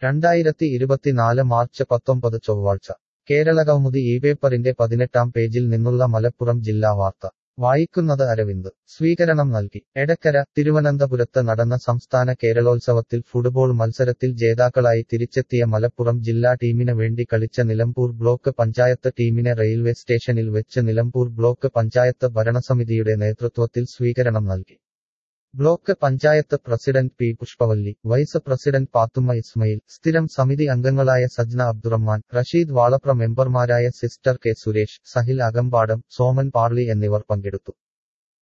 രണ്ടായിരത്തി ഇരുപത്തിനാല് മാർച്ച് പത്തൊമ്പത് ചൊവ്വാഴ്ച കേരളകൗമുദി ഈ പേപ്പറിന്റെ പതിനെട്ടാം പേജിൽ നിന്നുള്ള മലപ്പുറം ജില്ലാ വാർത്ത വായിക്കുന്നത് അരവിന്ദ് സ്വീകരണം നൽകി എടക്കര തിരുവനന്തപുരത്ത് നടന്ന സംസ്ഥാന കേരളോത്സവത്തിൽ ഫുട്ബോൾ മത്സരത്തിൽ ജേതാക്കളായി തിരിച്ചെത്തിയ മലപ്പുറം ജില്ലാ ടീമിന് വേണ്ടി കളിച്ച നിലമ്പൂർ ബ്ലോക്ക് പഞ്ചായത്ത് ടീമിനെ റെയിൽവേ സ്റ്റേഷനിൽ വെച്ച് നിലമ്പൂർ ബ്ലോക്ക് പഞ്ചായത്ത് ഭരണസമിതിയുടെ നേതൃത്വത്തിൽ സ്വീകരണം നൽകി block panchayat president P Pushpavalli vice president Pathumma Ismail സ്ഥിരം സമിതി അംഗങ്ങളായ സജ്ന അബ്ദുറഹ്മാൻ റഷീദ് വാളപ്ര മെമ്പർമാരായ സിസ്റ്റർ കെ സുരേഷ് സഹിൽ അകമ്പാടം സോമൻ പാർലി എന്നിവർ പങ്കെടുത്തു